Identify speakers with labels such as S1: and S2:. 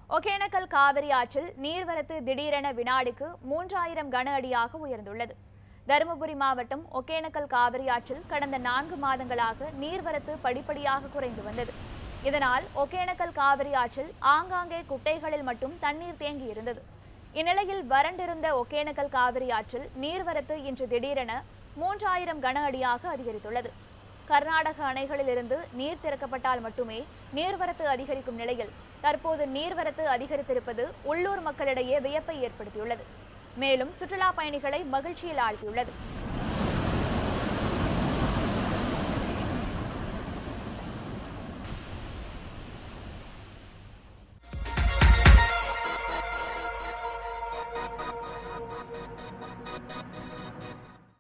S1: ஒகேனக்கல் காவிரி ஆற்றில் நீர்வரத்து திடீரென வினாடிக்கு மூன்றாயிரம் கன அடியாக உயர்ந்துள்ளது தருமபுரி மாவட்டம் ஒகேனக்கல் காவிரி ஆற்றில் கடந்த நான்கு மாதங்களாக நீர்வரத்து படிப்படியாக குறைந்து வந்தது இதனால் ஒகேனக்கல் காவிரி ஆற்றில் ஆங்காங்கே குட்டைகளில் மட்டும் தண்ணீர் தேங்கி இருந்தது இந்நிலையில் வறண்டிருந்த ஒகேனக்கல் காவிரி ஆற்றில் நீர்வரத்து இன்று திடீரென மூன்றாயிரம் கன அடியாக அதிகரித்துள்ளது கர்நாடக அணைகளிலிருந்து நீர் திறக்கப்பட்டால் மட்டுமே நீர்வரத்து அதிகரிக்கும் நிலையில் தற்போது நீர்வரத்து அதிகரித்திருப்பது உள்ளூர் மக்களிடையே வியப்பை ஏற்படுத்தியுள்ளது மேலும் சுற்றுலா பயணிகளை மகிழ்ச்சியில் ஆழ்த்தியுள்ளது